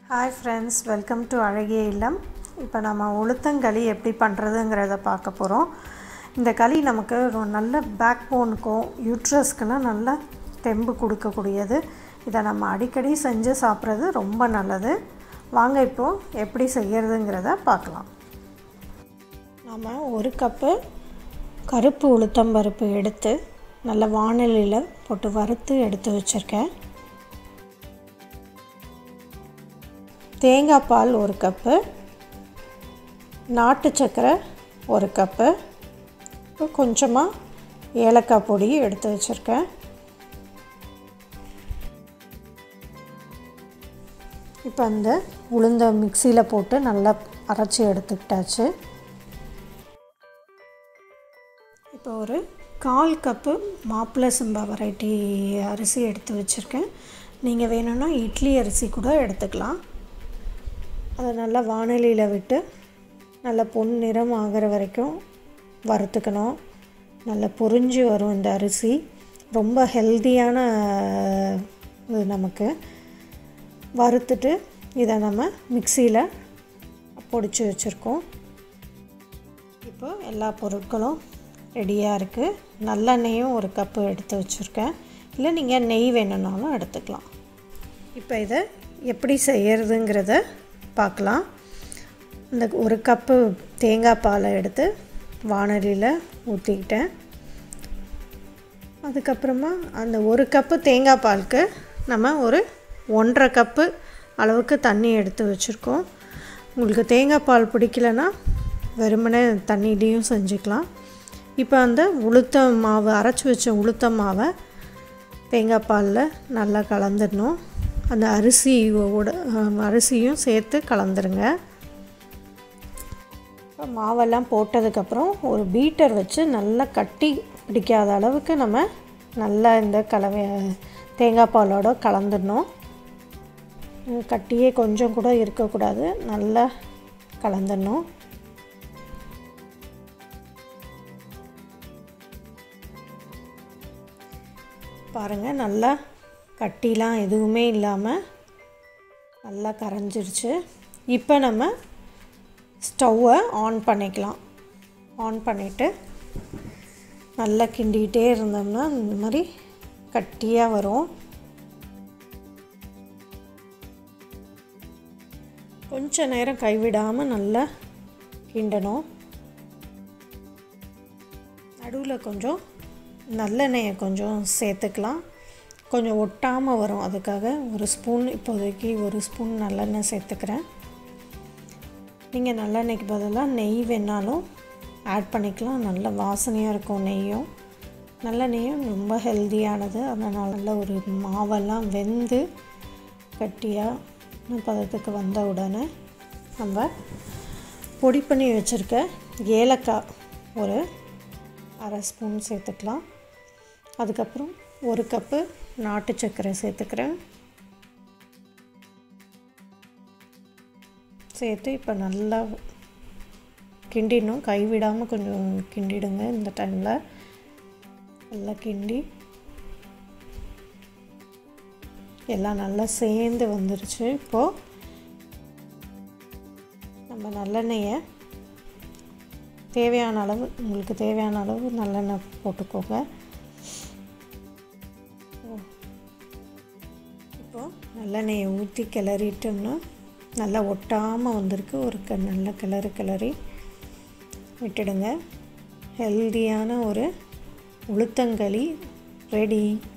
hi friends welcome to அழகிய இல்லம் இப்போ நம்ம உளுத்தங்களி எப்படி பண்ணுறதுங்கிறத பார்க்க போகிறோம் இந்த களி நமக்கு ஒரு நல்ல பேக் போனுக்கும் யூட்ரஸ்க்குலாம் நல்ல தெம்பு கொடுக்கக்கூடியது இதை நம்ம அடிக்கடி செஞ்சு சாப்பிட்றது ரொம்ப நல்லது வாங்க இப்போது எப்படி செய்கிறதுங்கிறத பார்க்கலாம் நம்ம ஒரு கப்பு கருப்பு உளுத்தம்பருப்பு எடுத்து நல்ல வானலியில் போட்டு வறுத்து எடுத்து வச்சுருக்கேன் தேங்காய் பால் ஒரு கப்பு நாட்டு சர்க்கரை ஒரு கப்பு இப்போ கொஞ்சமாக ஏலக்காய் பொடி எடுத்து வச்சுருக்கேன் இப்போ அந்த உளுந்த மிக்சியில் போட்டு நல்லா அரைச்சி எடுத்துக்கிட்டாச்சு இப்போ ஒரு கால் கப்பு மாப்பிள்ளை சம்பா வெரைட்டி அரிசி எடுத்து வச்சுருக்கேன் நீங்கள் வேணும்னா இட்லி அரிசி கூட எடுத்துக்கலாம் அதை நல்லா வானலியில் விட்டு நல்லா பொன் நிறம் ஆகிற வரைக்கும் வறுத்துக்கணும் நல்லா பொரிஞ்சு வரும் இந்த அரிசி ரொம்ப ஹெல்த்தியான இது நமக்கு வறுத்துட்டு இதை நம்ம மிக்சியில் பொடிச்சு வச்சுருக்கோம் இப்போ எல்லா பொருட்களும் ரெடியாக இருக்குது நல்லெண்ணெயும் ஒரு கப்பு எடுத்து வச்சுருக்கேன் இல்லை நீங்கள் நெய் வேணும்னாலும் எடுத்துக்கலாம் இப்போ இதை எப்படி செய்கிறதுங்கிறத பார்க்கலாம் இந்த ஒரு கப்பு தேங்காய் பாலை எடுத்து வானலியில் ஊற்றிக்கிட்டேன் அதுக்கப்புறமா அந்த ஒரு கப்பு தேங்காய் பாலுக்கு நம்ம ஒரு ஒன்றரை கப்பு அளவுக்கு தண்ணி எடுத்து வச்சுருக்கோம் உங்களுக்கு தேங்காய் பால் பிடிக்கலன்னா வெறுமனே தண்ணிலையும் செஞ்சுக்கலாம் இப்போ அந்த உளுத்த மாவு அரைச்சி வச்ச உளுத்த மாவை தேங்காய் பாலில் நல்லா கலந்துடணும் அந்த அரிசியோட அரிசியும் சேர்த்து கலந்துருங்க இப்போ மாவெல்லாம் போட்டதுக்கப்புறம் ஒரு பீட்டர் வச்சு நல்லா கட்டி பிடிக்காத அளவுக்கு நம்ம நல்லா இந்த கலவை தேங்காய் பாலோட கலந்துடணும் கட்டியே கொஞ்சம் கூட இருக்கக்கூடாது நல்லா கலந்துடணும் பாருங்கள் நல்லா கட்டிலாம் எதுவுமே இல்லாமல் நல்லா கரைஞ்சிருச்சு இப்போ நம்ம ஸ்டவ்வை ஆன் பண்ணிக்கலாம் ஆன் பண்ணிவிட்டு நல்லா கிண்டிகிட்டே இருந்தோம்னா இந்த மாதிரி கட்டியாக வரும் கொஞ்ச நேரம் கைவிடாமல் நல்லா கிண்டணும் நடுவில் கொஞ்சம் நல்லெண்ணெயை கொஞ்சம் சேர்த்துக்கலாம் கொஞ்சம் ஒட்டாமல் வரும் அதுக்காக ஒரு ஸ்பூன் இப்போதைக்கு ஒரு ஸ்பூன் நல்லெண்ணெய் சேர்த்துக்கிறேன் நீங்கள் நல்லெண்ணெய்க்கு பதிலாக நெய் வேணாலும் ஆட் பண்ணிக்கலாம் நல்ல வாசனையாக இருக்கும் நெய்யும் நல்லெண்ணெயும் ரொம்ப ஹெல்த்தியானது அதனால் நல்ல ஒரு மாவெல்லாம் வெந்து கட்டியாக பதத்துக்கு வந்த உடனே நம்ம பொடி பண்ணி வச்சுருக்க ஏலக்காய் ஒரு அரை ஸ்பூன் சேர்த்துக்கலாம் அதுக்கப்புறம் ஒரு கப்பு நாட்டு சர்க்கரை சேர்த்துக்கிறேன் சேர்த்து இப்போ நல்லா கிண்டிடணும் கைவிடாமல் கொஞ்சம் கிண்டிடுங்க இந்த டைமில் நல்லா கிண்டி எல்லாம் நல்லா சேர்ந்து வந்துருச்சு இப்போது நம்ம நல்லெண்ணெயை தேவையான அளவு உங்களுக்கு தேவையான அளவு நல்லெண்ணெய் போட்டுக்கோங்க இப்போது நல்லெண்ணெயை ஊற்றி கிளறிட்டோம்னா நல்லா ஒட்டாமல் வந்திருக்கு ஒரு க நல்ல கிளறு கிளறி விட்டுடுங்க ஹெல்தியான ஒரு உளுத்தங்களி ரெடி